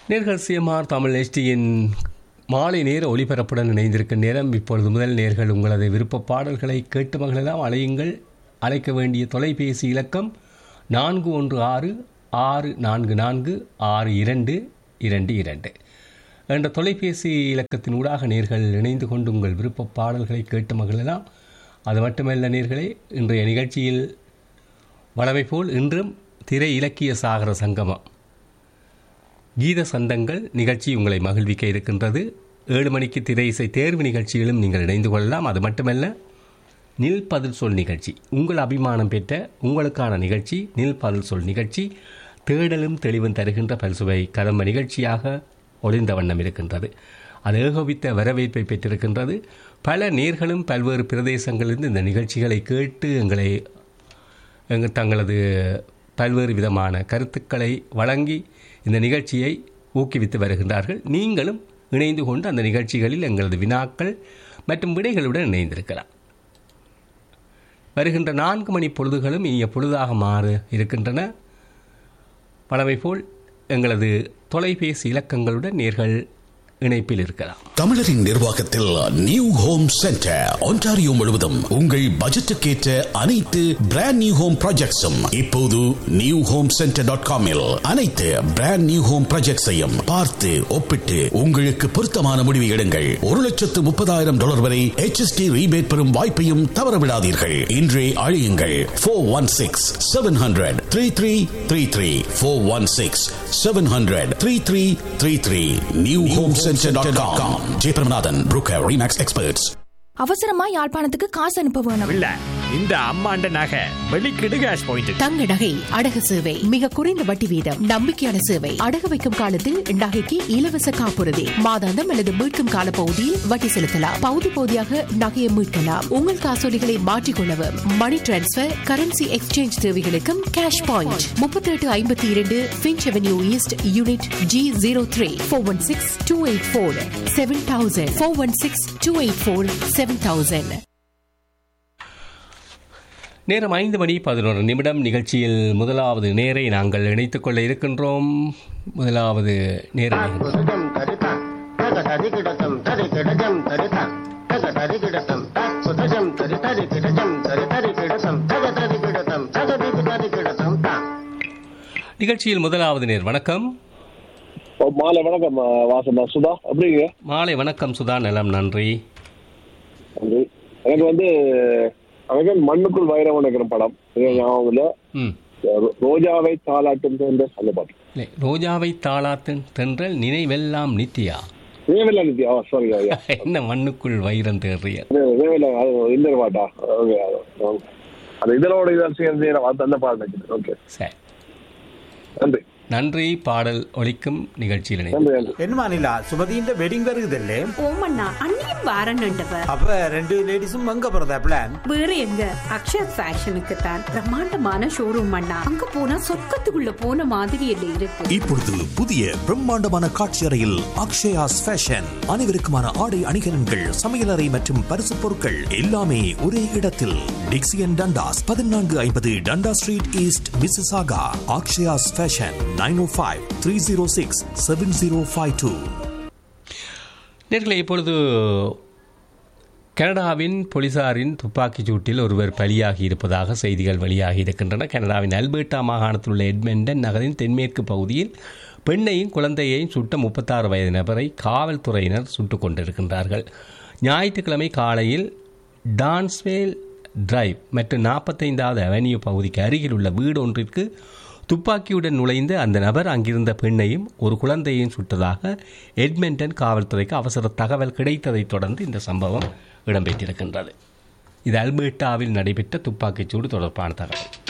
நேர்கள் சிஎம்ஆர் தமிழ் எஸ்டியின் மாலை நேர ஒளிபரப்புடன் இணைந்திருக்கும் நேரம் இப்பொழுது முதல் நேர்கள் உங்களது விருப்ப பாடல்களை கேட்டு மகளெல்லாம் அழையுங்கள் அழைக்க வேண்டிய தொலைபேசி இலக்கம் நான்கு ஒன்று ஆறு ஆறு நான்கு நான்கு ஆறு இரண்டு இரண்டு இரண்டு என்ற தொலைபேசி இலக்கத்தின் ஊடாக நேர்கள் இணைந்து கொண்டு உங்கள் விருப்ப பாடல்களை கேட்டு மகளெல்லாம் அது மட்டுமல்ல நேர்களே இன்றைய நிகழ்ச்சியில் வளமை போல் இன்றும் திரை இலக்கிய சாகர சங்கமம் கீத சந்தங்கள் நிகழ்ச்சி உங்களை மகிழ்விக்க இருக்கின்றது ஏழு மணிக்கு திரை இசை தேர்வு நிகழ்ச்சியிலும் நீங்கள் இணைந்து கொள்ளலாம் அது மட்டுமல்ல நில் பதில் சொல் நிகழ்ச்சி உங்கள் அபிமானம் பெற்ற உங்களுக்கான நிகழ்ச்சி நில் பதில் சொல் நிகழ்ச்சி தேடலும் தெளிவும் தருகின்ற பல்சுவை கதம்ப நிகழ்ச்சியாக ஒளிந்த வண்ணம் இருக்கின்றது அது ஏகோபித்த வரவேற்பை பெற்றிருக்கின்றது பல நேர்களும் பல்வேறு பிரதேசங்களிலிருந்து இந்த நிகழ்ச்சிகளை கேட்டு எங்களை எங்கள் தங்களது பல்வேறு விதமான கருத்துக்களை வழங்கி இந்த நிகழ்ச்சியை ஊக்குவித்து வருகின்றார்கள் நீங்களும் இணைந்து கொண்டு அந்த நிகழ்ச்சிகளில் எங்களது வினாக்கள் மற்றும் விடைகளுடன் இணைந்திருக்கலாம் வருகின்ற நான்கு மணி பொழுதுகளும் இனிய பொழுதாக மாற இருக்கின்றன பலவை போல் எங்களது தொலைபேசி இலக்கங்களுடன் நேர்கள் இணைப்பில் இருக்கலாம் தமிழரின் நிர்வாகத்தில் நியூ ஹோம் சென்டர் ஒன்டாரியோ முழுவதும் உங்கள் பட்ஜெட்டுக்கேற்ற அனைத்து பிராண்ட் நியூ ஹோம் ப்ராஜெக்ட்ஸும் இப்போது நியூ ஹோம் சென்டர் டாட் காமில் அனைத்து பிராண்ட் நியூ ஹோம் ப்ராஜெக்ட்ஸையும் பார்த்து ஒப்பிட்டு உங்களுக்கு பொருத்தமான முடிவு எடுங்கள் ஒரு லட்சத்து முப்பதாயிரம் டாலர் வரை HST ரீபேட் பெறும் வாய்ப்பையும் தவறவிடாதீர்கள் இன்றே அழியுங்கள் four one six seven hundred three three three three four one six seven hundred three three three three new home center dot com Jeyapiramanathan broker Remax experts அவசரமா யாழ்ப்பாணத்துக்கு காசு அனுப்ப வேணும் இல்ல இந்த அம்மாண்ட நகை வெளிக்கிடு கேஷ் பாயிண்ட் தங்க நகை அடகு சேவை மிக குறைந்த வட்டி வீதம் நம்பிக்கையான சேவை அடகு வைக்கும் காலத்தில் நகைக்கு இலவச காப்புறுதி மாதாந்தம் அல்லது மீட்கும் கால பகுதியில் வட்டி செலுத்தலாம் பகுதி பகுதியாக நகையை மீட்கலாம் உங்கள் காசோலிகளை மாற்றிக்கொள்ளவும் மணி டிரான்ஸ்பர் கரன்சி எக்ஸ்சேஞ்ச் தேவைகளுக்கும் கேஷ் பாயிண்ட் முப்பத்தி எட்டு ஐம்பத்தி இரண்டு Finch avenue east unit G zero three four one six two eight four seven thousand four one six two eight four seven thousand நேரம் ஐந்து மணி பதினோரு நிமிடம் நிகழ்ச்சியில் முதலாவது நேரை நாங்கள் இணைத்துக் கொள்ள இருக்கின்றோம் முதலாவது நேர குதஜம் தரிதா தக தரிகிடதம் தரிகிடஜம் தரிதா தக தரிகிடதம் தக் குதஜம் தரி தரிகிடஜம் தரி தரிகிடதம் தக தரிகிடதம் தக திகு தரிகிடதம் தா நிகழ்ச்சியில் முதலாவது நேர் வணக்கம் ஓ, மாலை வணக்கம் ஆ, வாசனா சுதா எப்படிங்க மாலை வணக்கம் சுதா நலம் நன்றி நன்றி. எனக்கு வந்து எனக்கு மண்ணுக்குள் வைரம் நினைக்கிற படம் இது ஞாபகம் இல்ல ம் ரோ- ரோஜாவை தாளாட்டும் சேர்ந்து அந்த பாட்டு இல்லை ரோஜாவை தாளாத்து தென்றல் நினைவெல்லாம் நித்யா நினைவில்ல நித்யா ஓ சாரி ஐயா என்ன மண்ணுக்குள் வைரம் தேறிய நினைவில்ல அது இந்த பாட்டா ஓகே அது ஆமா. அது இதனோட இதில் சேர்ந்து நான் பார்த்து அந்த பாட்டு நினைக்கிறேன் ஓகே சரி நன்றி நன்றி பாடல் ஒலிக்கும் நிகழ்ச்சியில் இணைந்து நன்றி நன்றி என்னமா நிலா சுமதியின் வெட்டிங் வருகுதல்லே ஓமண்ணா அண்ணியும் வாரன்னுட்டவ அப்ப ரெண்டு லேடிஸும் அங்க போறதா பிளான் வேற எங்க அக்ஷயா ஃபேஷனுக்கு தான் பிரம்மாண்டமான ஷோரூம் அண்ணா அங்க போனா சொர்க்கத்துக்குள்ள போன மாதிரி இல்ல இருக்கு இப்பொழுது புதிய பிரம்மாண்டமான காட்சி அறையில் அக்ஷயாஸ் ஃபேஷன் அனைவருக்குமான ஆடை அணிகலன்கள் சமையலறை மற்றும் பரிசு பொருட்கள் எல்லாமே ஒரே இடத்தில் டிக்சியன் டண்டாஸ் பதினான்கு ஐம்பது Dundas street east Mississauga Akshaya's fashion nine O five three zero six seven zero five two நேர்களை இப்பொழுது கனடாவின் போலீசாரின் துப்பாக்கிச் சூட்டில் ஒருவர் பலியாகி இருப்பதாக செய்திகள் வெளியாகி இருக்கின்றன கனடாவின் அல்பர்டா மாகாணத்தில் உள்ள எட்மெண்டன் நகரின் தென்மேற்கு பகுதியில் பெண்ணையும் குழந்தையையும் சுட்ட முப்பத்தாறு வயது நபரை காவல்துறையினர் சுட்டுக் கொண்டிருக்கின்றார்கள் ஞாயிற்றுக்கிழமை காலையில் டான்ஸ்வேல் டிரைவ் மற்றும் நாற்பத்தைந்தாவது அவென்யூ பகுதிக்கு அருகில் உள்ள வீடு ஒன்றிற்கு துப்பாக்கியுடன் நுழைந்த அந்த நபர் அங்கிருந்த பெண்ணையும் ஒரு குழந்தையையும் சுட்டதாக எட்மெண்டன் காவல்துறைக்கு அவசர தகவல் கிடைத்ததைத் தொடர்ந்து இந்த சம்பவம் இடம்பெற்றிருக்கின்றது இது அல்பர்டாவில் நடைபெற்ற துப்பாக்கிச்சூடு தொடர்பான தகவல்